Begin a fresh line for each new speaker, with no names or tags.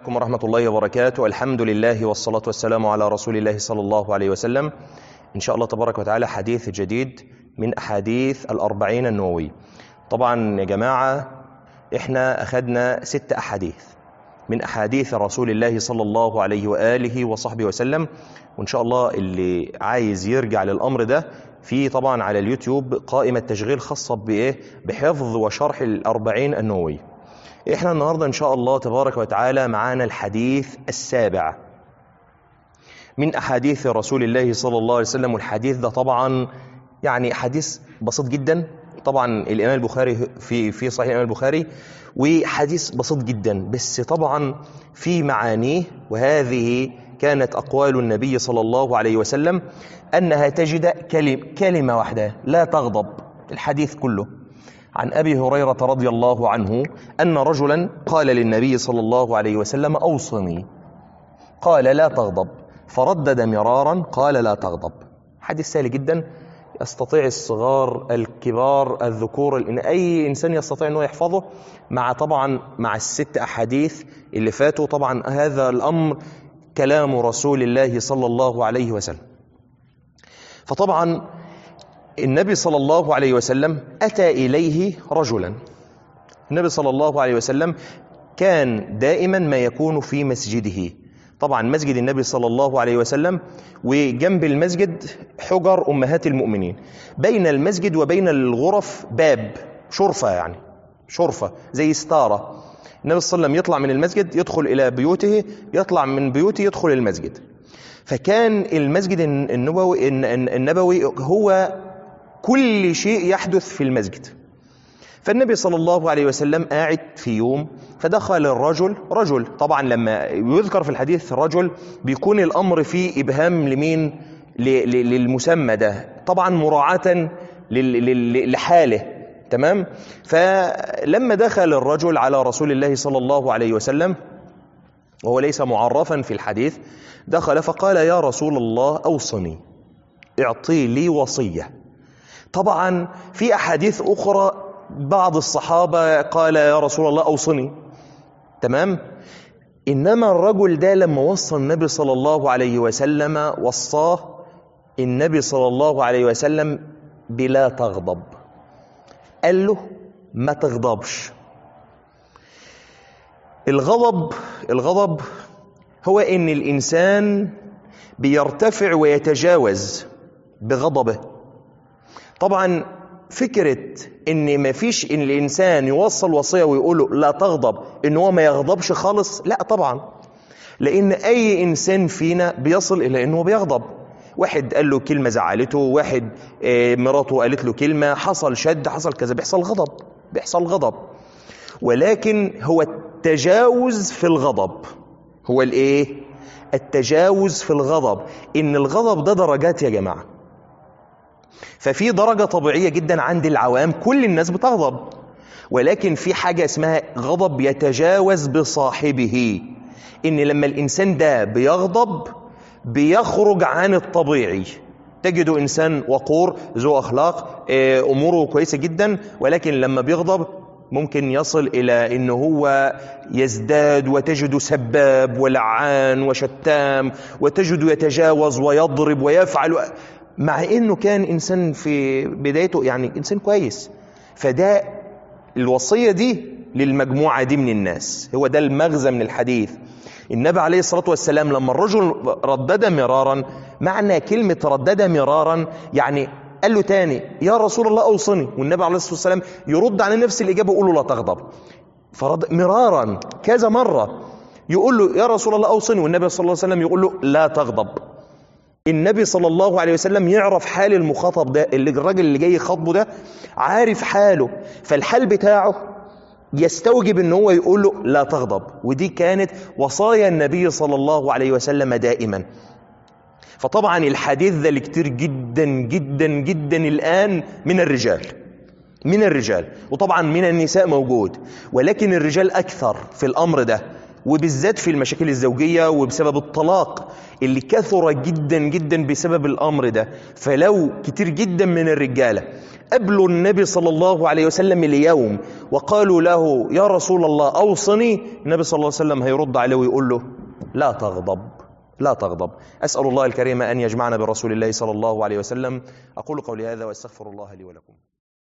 عليكم ورحمة الله وبركاته الحمد لله والصلاة والسلام على رسول الله صلى الله عليه وسلم إن شاء الله تبارك وتعالى حديث جديد من أحاديث الأربعين النووي طبعا يا جماعة إحنا أخذنا ست أحاديث من أحاديث رسول الله صلى الله عليه وآله وصحبه وسلم وإن شاء الله اللي عايز يرجع للأمر ده في طبعا على اليوتيوب قائمة تشغيل خاصة بإيه بحفظ وشرح الأربعين النووي إحنا النهاردة إن شاء الله تبارك وتعالى معانا الحديث السابع من أحاديث رسول الله صلى الله عليه وسلم والحديث ده طبعا يعني حديث بسيط جدا طبعا الإمام البخاري في في صحيح الإمام البخاري وحديث بسيط جدا بس طبعا في معانيه وهذه كانت أقوال النبي صلى الله عليه وسلم أنها تجد كلم كلمة واحدة لا تغضب الحديث كله عن أبي هريرة رضي الله عنه أن رجلا قال للنبي صلى الله عليه وسلم أوصني قال لا تغضب فردد مرارا قال لا تغضب حديث سهل جدا يستطيع الصغار الكبار الذكور إن أي إنسان يستطيع أنه يحفظه مع طبعا مع الست أحاديث اللي فاتوا طبعا هذا الأمر كلام رسول الله صلى الله عليه وسلم فطبعا النبي صلى الله عليه وسلم أتى إليه رجلا النبي صلى الله عليه وسلم كان دائما ما يكون في مسجده طبعا مسجد النبي صلى الله عليه وسلم وجنب المسجد حجر أمهات المؤمنين بين المسجد وبين الغرف باب شرفة يعني شرفة زي ستارة النبي صلى الله عليه وسلم يطلع من المسجد يدخل إلى بيوته يطلع من بيوته يدخل المسجد فكان المسجد النبوي النبوي هو كل شيء يحدث في المسجد فالنبي صلى الله عليه وسلم قاعد في يوم فدخل الرجل رجل طبعا لما يذكر في الحديث رجل بيكون الأمر فيه إبهام لمين للمسمى ده طبعا مراعاة لحاله تمام فلما دخل الرجل على رسول الله صلى الله عليه وسلم وهو ليس معرفا في الحديث دخل فقال يا رسول الله أوصني اعطي لي وصية طبعا في أحاديث أخرى بعض الصحابة قال يا رسول الله أوصني تمام إنما الرجل ده لما وصى النبي صلى الله عليه وسلم وصاه النبي صلى الله عليه وسلم بلا تغضب قال له ما تغضبش الغضب الغضب هو ان الانسان بيرتفع ويتجاوز بغضبه طبعا فكرة ان ما فيش ان الانسان يوصل وصية ويقول له لا تغضب ان هو ما يغضبش خالص لا طبعا لان اي انسان فينا بيصل الى انه بيغضب واحد قال له كلمة زعلته واحد مراته قالت له كلمة حصل شد حصل كذا بيحصل غضب بيحصل غضب ولكن هو التجاوز في الغضب هو الايه التجاوز في الغضب ان الغضب ده درجات يا جماعة ففي درجة طبيعية جدا عند العوام كل الناس بتغضب ولكن في حاجة اسمها غضب يتجاوز بصاحبه ان لما الانسان ده بيغضب بيخرج عن الطبيعي تجد إنسان وقور ذو أخلاق أموره كويسة جدا ولكن لما بيغضب ممكن يصل إلى أنه هو يزداد وتجد سباب ولعان وشتام وتجد يتجاوز ويضرب ويفعل مع أنه كان إنسان في بدايته يعني إنسان كويس فده الوصية دي للمجموعة دي من الناس هو ده المغزى من الحديث النبي عليه الصلاة والسلام لما الرجل ردد مرارا معنى كلمة ردد مرارا يعني قال له تاني يا رسول الله أوصني والنبي عليه الصلاة والسلام يرد على نفس الإجابة ويقول له لا تغضب فرد مرارا كذا مرة يقول له يا رسول الله أوصني والنبي صلى الله عليه وسلم يقول له لا تغضب النبي صلى الله عليه وسلم يعرف حال المخاطب ده اللي الراجل اللي جاي يخاطبه ده عارف حاله فالحال بتاعه يستوجب ان هو يقول له لا تغضب ودي كانت وصايا النبي صلى الله عليه وسلم دائما فطبعا الحديث ده كتير جدا جدا جدا الآن من الرجال من الرجال وطبعا من النساء موجود ولكن الرجال أكثر في الأمر ده وبالذات في المشاكل الزوجية وبسبب الطلاق اللي كثر جدا جدا بسبب الأمر ده فلو كتير جدا من الرجالة قابلوا النبي صلى الله عليه وسلم اليوم وقالوا له يا رسول الله أوصني النبي صلى الله عليه وسلم هيرد عليه ويقول له لا تغضب لا تغضب أسأل الله الكريم أن يجمعنا برسول الله صلى الله عليه وسلم أقول قولي هذا وأستغفر الله لي ولكم